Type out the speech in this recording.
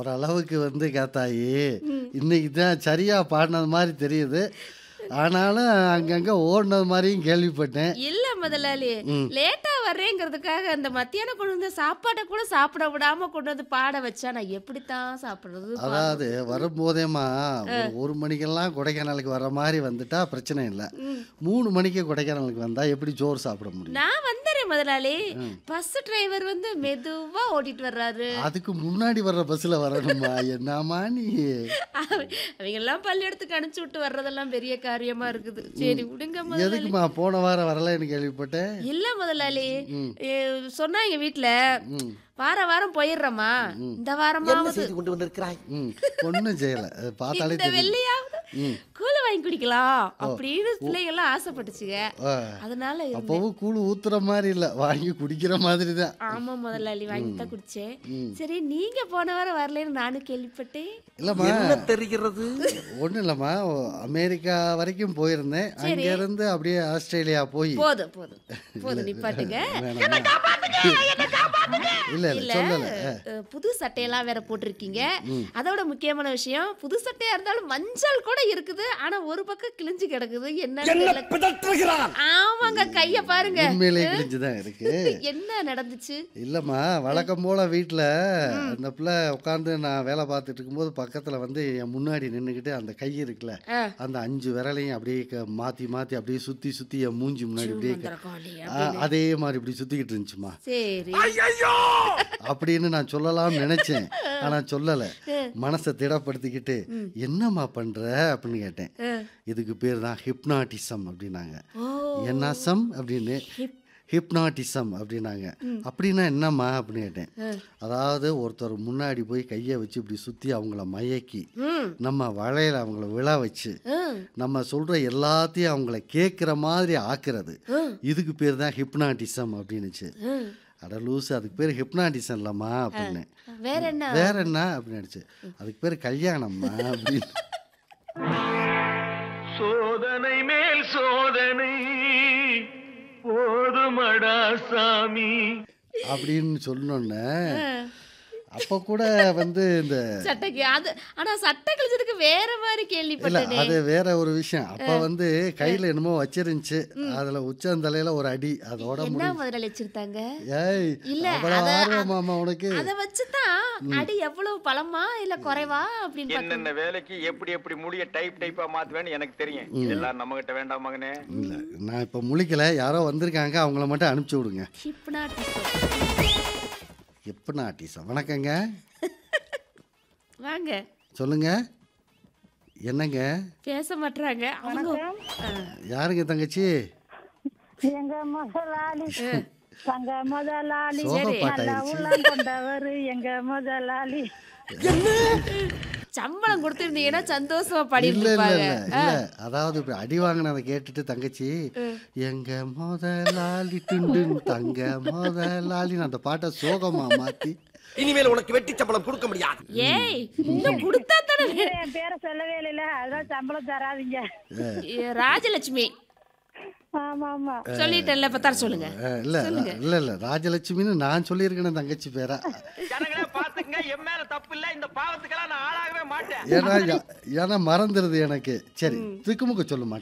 ஓரளவுக்கு வந்து காத்தாயி இன்னைக்கு தான் சரியா பாடினது மாதிரி தெரியுது ஆனாலும் அங்கங்க ஓடினது மாதிரியும் கேள்விப்பட்டேன் இல்ல முதலாளி லேட்டா வர்றேங்கிறதுக்காக அந்த மத்தியானம் கொண்டு வந்த சாப்பாட்டை கூட சாப்பிட விடாம கொண்டு வந்து பாட வச்சா நான் எப்படித்தான் சாப்பிடுறது அதாவது வரும்போதேமா ஒரு ஒரு மணிக்கெல்லாம் கொடைக்கானலுக்கு வர மாதிரி வந்துட்டா பிரச்சனை இல்லை மூணு மணிக்கு கொடைக்கானலுக்கு வந்தா எப்படி சோறு சாப்பிட முடியும் நான் வந்துடுறேன் முதலாளி பஸ் டிரைவர் வந்து மெதுவா ஓட்டிட்டு வர்றாரு அதுக்கு முன்னாடி வர்ற பஸ்ல வரணுமா என்னம்மா நீ அவ- அவங்க எல்லாம் பள்ளியிடத்துக்கு அனுப்பிச்சு விட்டு வர்றதெல்லாம் பெரிய காரியமா இருக்குது சரி விடுங்க முதலாளி எதுக்குமா போன வாரம் வரலன்னு கேள்விப்பட்டேன் இல்ல முதலாளி ஏ, சொன்னாங்க வீட்ல வார வாரம் போயிடுறோமா இந்த வாரமாவது செய்து கொண்டு வந்திருக்கிறாய் ம் ஒன்றும் செய்யலை அது பார்த்தாலே இந்த தெரியும் வெள்ளையாவது கூழ் வாங்கி குடிக்கலாம் அப்படின்னு பிள்ளைங்க எல்லாம் ஆசைப்பட்டுச்சுங்க ஆ, அதனால இருந்தேன். அப்பவும் கூழ் ஊத்துற மாதிரி இல்லை வாங்கி குடிக்கிற மாதிரி தான் ஆமா முதலாளி வாங்கி தான் குடிச்சேன் சரி நீங்க போன வாரம் வரலன்னு நானும் கேள்விப்பட்டேன் இல்லைம்மா என்ன தெரிகிறது ஒன்றும் இல்லைம்மா அமெரிக்கா வரைக்கும் போயிருந்தேன் அங்கேருந்து அப்படியே ஆஸ்திரேலியா போய் போதும் போதும் போதும் நிப்பாட்டுங்க இல்லை இல்லை இல்ல சொல்லலை அஹ், புது சட்டையெல்லாம் வேற போட்டிருக்கீங்க அதோட முக்கியமான விஷயம் புது சட்டையா இருந்தாலும் மஞ்சள் கூட இருக்குது ஆனா ஒரு பக்கம் கிழிஞ்சு கிடக்குது என்ன பிதற்றுகிறான் ஆமாங்க கைய பாருங்க உண்மையிலே கிழிஞ்சு தான் இருக்கு என்ன நடந்துச்சு இல்லைம்மா வழக்கம் போல் வீட்டில் அந்த பிள்ளை உட்காந்து நான் வேலை பார்த்துட்டு இருக்கும்போது பக்கத்தில் வந்து என் முன்னாடி நின்றுக்கிட்டு அந்த கை இருக்குல்ல ஆ. அந்த அஞ்சு விரலையும் அப்படியே க- மாற்றி மாற்றி அப்படியே சுற்றி சுற்றி என் மூஞ்சி முன்னாடி அப்படியே க- மந்திரகாளியா? ஆ, அதே மாதிரி இப்படி சுற்றிக்கிட்டு இருந்துச்சுமா சரி அப்படின்னு நான் சொல்லலாம்னு நினைச்சேன் ஆனா சொல்லல மனசை திடப்படுத்திக்கிட்டு என்னம்மா பண்ற அப்படின்னு கேட்டேன் இதுக்கு பேர் தான் ஹிப்னாட்டிசம் அப்படின்னாங்க ஓ என்ன சம் அப்படின்னு ஹிப்னாட்டிசம் அப்படின்னாங்க அப்படின்னா என்னம்மா அப்படின்னு கேட்டேன் அதாவது ஒருத்தர் முன்னாடி போய் கையை வச்சு இப்படி சுற்றி அவங்கள மயக்கி ம் நம்ம வளையல அவங்கள விழா வச்சு ம். நம்ம சொல்ற எல்லாத்தையும் அவங்கள கேட்குற மாதிரி ஆக்குறது இதுக்கு பேர் தான் ஹிப்னாட்டிசம் அப்படின்னுச்சு ம். அட லூசு அதுக்கு பேர் ஹிப்னாட்டிசம் இல்லம்மா அப்படின்னு வேற என்ன வேற என்ன அப்படின்னு நினைச்சு அதுக்கு பேர் கல்யாணம்மா அப்படின்னு சோதனை மேல் சோதனை போதுமடா சாமி அப்படின்னு சொன்னோன்னே அப்போ கூட வந்து இந்த சட்டைக்கு அது ஆனா சட்டை கிழிச்சதுக்கு வேற மாதிரி இல்ல கேள்விப்பட்டேனே அது வேற ஒரு விஷயம் அப்ப வந்து கையில என்னமோ வச்சிருந்துச்சு அதுல உச்சந்தலையில ஒரு அடி அதோட என்ன முடி முதல்ல வச்சிருந்தாங்க ஏய் இல்ல, அவ்வளவு அத- ஆர்வமாமா உனக்கு அத வச்சுதான் அடி எவ்வளவு பலமா இல்ல குறைவா அப்படின்னு பார்த்தோம். என்னென்ன வேலைக்கு எப்படி எப்படி முடிய டைப் டைப்பா மாத்துவேன்னு எனக்கு தெரியும் இதெல்லாம் நம்ம கிட்ட வேண்டாம் மகனே இல்ல நான் இப்ப முழிக்கல யாரோ வந்திருக்காங்க அவங்கள மட்டும் அனுப்பிச்சு விடுங்க ஹிப்னாட்டிசம். ஹிப்னாட்டிசம் வணக்கங்க வாங்க சொல்லுங்க என்னங்க பேச மாட்றாங்க அவங்க ஆ. யாருங்க தங்கச்சி எங்க முதலாளி தங்க முதலாளி சோக சரி. பாட்டாயிருச்சு. நல்லா உள்ளம் கொண்டவர் எங்க முதலாளி சம்பளம் கொடுத்திருந்தீங்கன்னா சந்தோஷமா பாடி இல்ல இல்ல இருப்பாங்க இல்ல இல்ல அதாவது இப்ப அடி வாங்கினதை கேட்டுட்டு தங்கச்சி எங்க முதலாளி டுண்டுன் தங்க முதலாளின்னு அந்த பாட்டை சோகமா மாத்தி இனிமேல் உனக்கு வெட்டி சம்பளம் கொடுக்க முடியாது ஏய் இன்னும் கொடுத்தா தானே வே- என் பேரை சொல்லவே இல்லைல்ல அதெல்லாம் சம்பளம் தராதீங்க ஏ, ராஜலட்சுமி ஆமா ஆமா சொல்லிட்டேன்ல இப்ப தர சொல்லுங்க அஹ், இல்ல இல்ல இல்ல ராஜலட்சுமின்னு நான் சொல்லியிருக்கேன் தங்கச்சி பேரா ஜனங்களே பாத்துங்க என் மேல தப்பு இல்ல இந்த பாவத்துக்கெல்லாம் நான் ஆளாகவே மாட்டேன் ஏன்னா யா- ஏன்னா மறந்துடுது எனக்கு சரி திக்குமுக்க சொல்லுமா